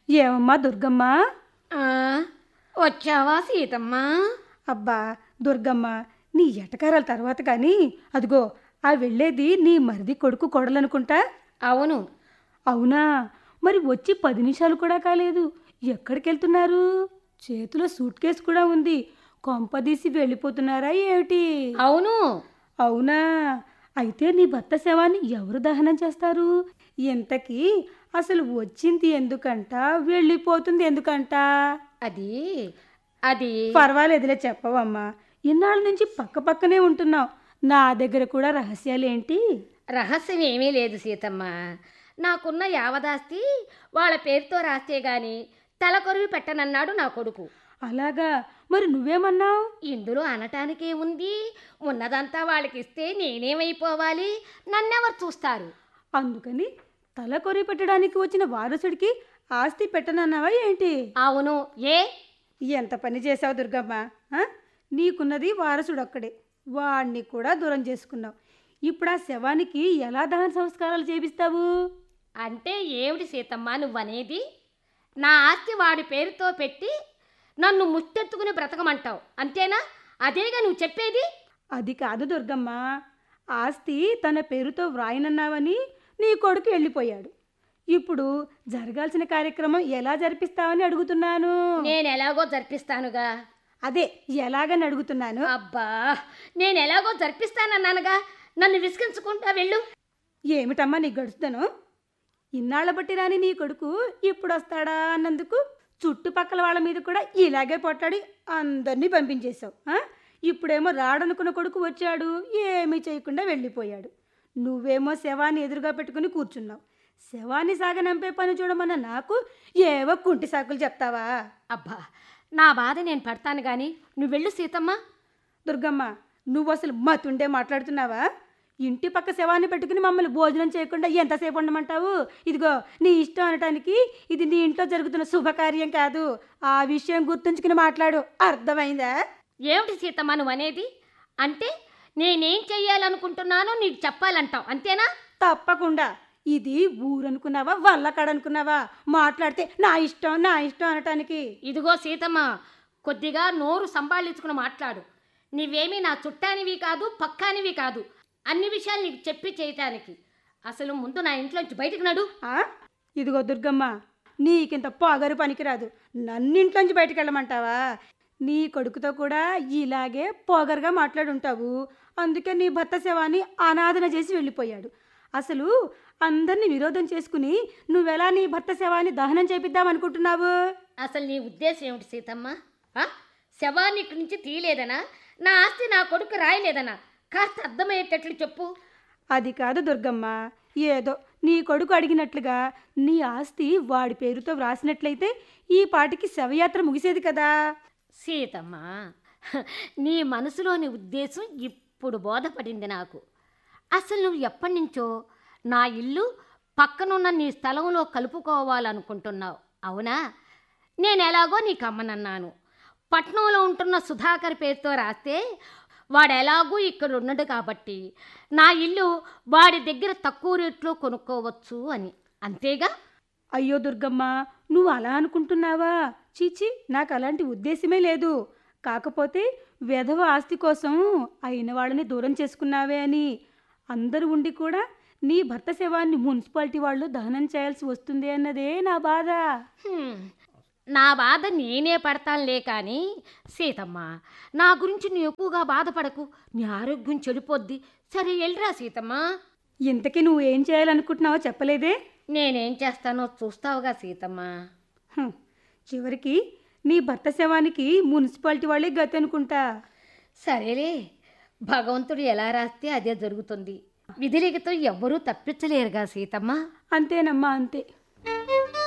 ఏమమ్మా దుర్గమ్మ ఆ, వచ్చావా సీతమ్మ అబ్బా దుర్గమ్మ నీ ఎటకారాల తర్వాత కానీ అదిగో ఆ వెళ్ళేది నీ మరిది కొడుకు కొడలనుకుంటా అవును అవునా మరి వచ్చి పది నిమిషాలు కూడా కాలేదు ఎక్కడికి వెళ్తున్నారు చేతిలో సూట్ కేసు కూడా ఉంది కొంపదీసి వెళ్ళిపోతున్నారా ఏమిటి అవును అవునా అయితే నీ భర్త శవాన్ని ఎవరు దహనం చేస్తారు ఇంతకీ అసలు వచ్చింది ఎందుకంట వెళ్ళిపోతుంది ఎందుకంట అది అది పర్వాలేదులే చెప్పవమ్మా ఇన్నాళ్ళ నుంచి పక్క పక్కనే ఉంటున్నావు నా దగ్గర కూడా రహస్యాలేంటి రహస్యం ఏమీ లేదు సీతమ్మ నాకున్న యావదాస్తి వాళ్ళ పేరుతో రాస్తే గాని తలకొరివి పెట్టనన్నాడు నా కొడుకు అలాగా మరి నువ్వేమన్నావు ఇందులో అనటానికే ఉంది ఉన్నదంతా వాళ్ళకి ఇస్తే నేనేమైపోవాలి నన్నెవరు చూస్తారు అందుకని తల కొరి పెట్టడానికి వచ్చిన వారసుడికి ఆస్తి పెట్టనన్నావా ఏంటి అవును ఏ ఎంత పని చేసావు దుర్గమ్మ ఆ? నీకున్నది వారసుడు ఒక్కడే వాణ్ణి కూడా దూరం చేసుకున్నావు ఇప్పుడు ఆ శవానికి ఎలా దహన సంస్కారాలు చేపిస్తావు అంటే ఏమిటి సీతమ్మ నువ్వనేది నా ఆస్తి వాడి పేరుతో పెట్టి నన్ను ముష్టెత్తుకుని బ్రతకమంటావు అంతేనా అదేగా నువ్వు చెప్పేది అది కాదు దుర్గమ్మ ఆస్తి తన పేరుతో వ్రాయనన్నావని నీ కొడుకు వెళ్ళిపోయాడు ఇప్పుడు జరగాల్సిన కార్యక్రమం ఎలా జరిపిస్తావని అడుగుతున్నాను నేను ఎలాగో జరిపిస్తానుగా అదే ఎలాగని అడుగుతున్నాను అబ్బా నేను ఎలాగో జరిపిస్తానన్నానుగా నన్ను విసిగించుకుంటా వెళ్ళు ఏమిటమ్మా నీ గడుస్తాను ఇన్నాళ్ళ బట్టి రాని నీ కొడుకు ఇప్పుడు వస్తాడా అన్నందుకు చుట్టుపక్కల వాళ్ళ మీద కూడా ఇలాగే పొట్టాడి అందరినీ పంపించేశావు ఆ? ఇప్పుడేమో రాడనుకున్న కొడుకు వచ్చాడు ఏమీ చేయకుండా వెళ్ళిపోయాడు నువ్వేమో శవాన్ని ఎదురుగా పెట్టుకుని కూర్చున్నావు శవాన్ని సాగనంపే పని చూడమన్న నాకు ఏవో కుంటి సాకులు చెప్తావా అబ్బా నా బాధ నేను పడతాను గాని నువ్వు వెళ్ళు సీతమ్మ దుర్గమ్మ నువ్వు అసలు మతుండే మాట్లాడుతున్నావా ఇంటి పక్క శవాన్ని పెట్టుకుని మమ్మల్ని భోజనం చేయకుండా ఎంతసేపు ఉండమంటావు ఇదిగో నీ ఇష్టం అనటానికి ఇది నీ ఇంట్లో జరుగుతున్న శుభకార్యం కాదు ఆ విషయం గుర్తుంచుకుని మాట్లాడు అర్థమైందా ఏమిటి సీతమ్మ నువ్వు అనేది అంటే నేనేం చెయ్యాలనుకుంటున్నానో నీకు చెప్పాలంటావు అంతేనా తప్పకుండా ఇది ఊరనుకున్నావా వల్లకాడనుకున్నావా మాట్లాడితే నా ఇష్టం నా ఇష్టం అనటానికి ఇదిగో సీతమ్మ కొద్దిగా నోరు సంభాళించుకుని మాట్లాడు నీవేమీ నా చుట్టానివి కాదు పక్కానివి కాదు అన్ని విషయాలు నీకు చెప్పి చేయటానికి అసలు ముందు నా ఇంట్లోంచి బయటకు నడు ఆ? ఇదిగో దుర్గమ్మ నీకింత పొగరు పనికిరాదు నన్నింట్లోంచి బయటికి వెళ్ళమంటావా నీ కొడుకుతో కూడా ఇలాగే పొగరుగా మాట్లాడుంటావు అందుకే నీ భర్త శవాన్ని అనాథన చేసి వెళ్ళిపోయాడు అసలు అందరినీ విరోధం చేసుకుని నువ్వెలా నీ భర్త శవాన్ని దహనం చేపిద్దాం అనుకుంటున్నావు అసలు నీ ఉద్దేశం ఏమిటి సీతమ్మ ఆ? శవాన్ని ఇక్కడి నుంచి తీయలేదనా నా ఆస్తి నా కొడుకు రాయలేదనా కాస్త అర్థమయ్యేటట్లు చెప్పు అది కాదు దుర్గమ్మ ఏదో నీ కొడుకు అడిగినట్లుగా నీ ఆస్తి వాడి పేరుతో వ్రాసినట్లయితే ఈ పాటికి శవయాత్ర ముగిసేది కదా సీతమ్మ హ, నీ మనసులోని ఉద్దేశం ఇప్పుడు బోధపడింది నాకు అసలు నువ్వు ఎప్పటి నుంచో నా ఇల్లు పక్కనున్న నీ స్థలంలో కలుపుకోవాలనుకుంటున్నావు అవునా నేను ఎలాగో నీకు అమ్మనన్నాను పట్నంలో ఉంటున్న సుధాకర్ పేరుతో రాస్తే వాడు ఎలాగూ ఇక్కడ ఉన్నాడు కాబట్టి నా ఇల్లు వాడి దగ్గర తక్కువ రేట్లో కొనుక్కోవచ్చు అని అంతేగా అయ్యో దుర్గమ్మ నువ్వు అలా అనుకుంటున్నావా చీచి నాకు అలాంటి ఉద్దేశమే లేదు కాకపోతే వెధవ ఆస్తి కోసం అయిన వాళ్ళని దూరం చేసుకున్నావే అని అందరూ ఉండి కూడా నీ భర్త శవాన్ని మున్సిపాలిటీ వాళ్ళు దహనం చేయాల్సి వస్తుంది అన్నదే నా బాధ హ్మ్. నా బాధ నేనే పడతానులే కానీ సీతమ్మ నా గురించి నువ్వు ఎక్కువగా బాధపడకు నీ ఆరోగ్యం చెడిపోద్ది సరే వెళ్ళరా సీతమ్మ ఇంతకీ నువ్వు ఏం చేయాలనుకుంటున్నావో చెప్పలేదే నేనేం చేస్తానో చూస్తావుగా సీతమ్మ హ్మ్. చివరికి నీ భర్త శవానికి మున్సిపాలిటీ వాళ్ళే గతి అనుకుంటా సరేలే భగవంతుడు ఎలా రాస్తే అదే జరుగుతుంది విధిలిఖితం ఎవ్వరూ తప్పించలేరుగా సీతమ్మ అంతేనమ్మా అంతే